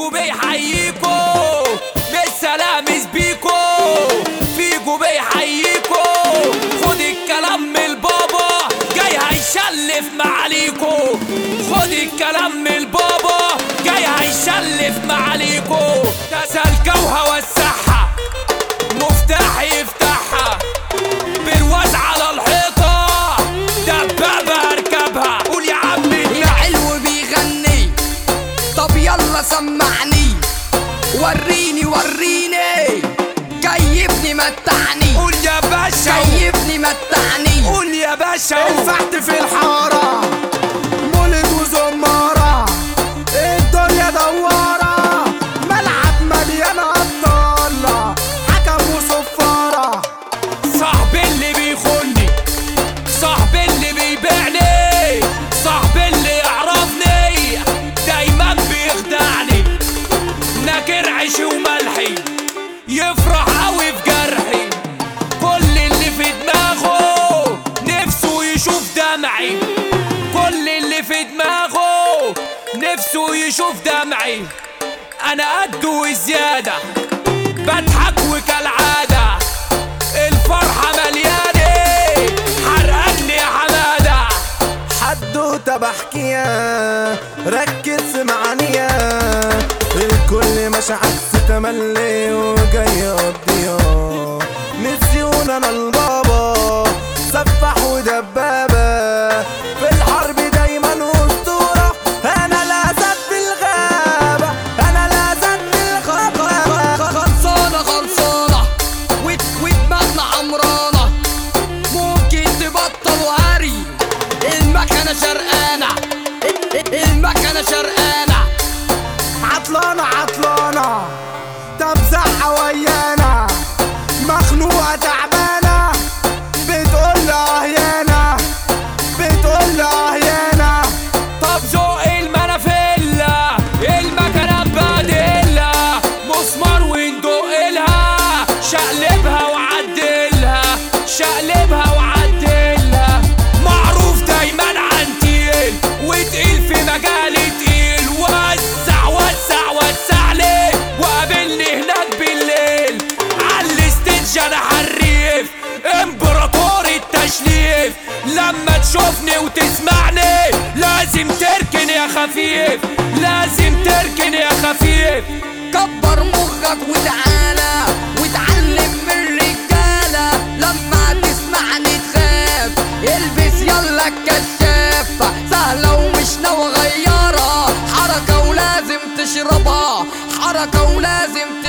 فيجو بيحييكو بالسلام بيكو فيجو بيحييكو خد الكلام من البابا جاي هيشلف معاليكو خد الكلام من البابا جاي هيشلف معاليكو ده سلكة ووسعها مفتاح يفتحها بالوز على الحيطة دبابة اركبها قول يا عم يا حلو بيغني طب يلا سمعني وريني وريني جايبني متعني قول يا باشا جايبني متعني قول يا باشا الفحت في الحارة مولد وزمارة الدنيا دوارة ملعب مليان أبطال حكم وصفارة صاحبي اللي بيخوني صاحبي اللي بيبيعني صاحبي اللي يعرفني دايما بيخدعني ناكر عيشي وملحي يفرح قوي في جرحي كل اللي في دماغه نفسه يشوف دمعي كل اللي في دماغه نفسه يشوف دمعي انا قد وزياده بضحك وكالعاده الفرحة مليانة حرقني يا حمادة حدوتة بحكيها ركز معانية الكل مش عكس تملي وجاي يقضيها نسيون انا البابا سفح ودبابة في الحرب دايما اسطورة انا الاسد في الغابة انا الاسد في الغابة خلصانة خلصانة ود- ودماغنا عمرانة ممكن تبطلوا هري المكنة شرقانة المكنة شرقانة عطلانة عطلانة تمزحها ويانا مخنوقة تعبانة بتقول لي اهيانا بتقول لي اهيانا طب ذوق المنافلة المكنة ببادلة مسمار وندقلها شقلبها وعدلها شقلبها وعدلها معروف دايما عن تقيل وتقيل في مجال تقيل وسع وسع وسع ليه وقابلني هناك بالليل على الستيج انا حريف امبراطور التشليف لما تشوفني وتسمعني لازم تركن يا خفيف لازم تركن يا خفيف كبر مخك وتعالى وتعلم من الرجالة لما تسمعني تخاف البس يلا الكشاف سهلة ومش ناوي غيرها حركة ولازم تشربها حركة ولازم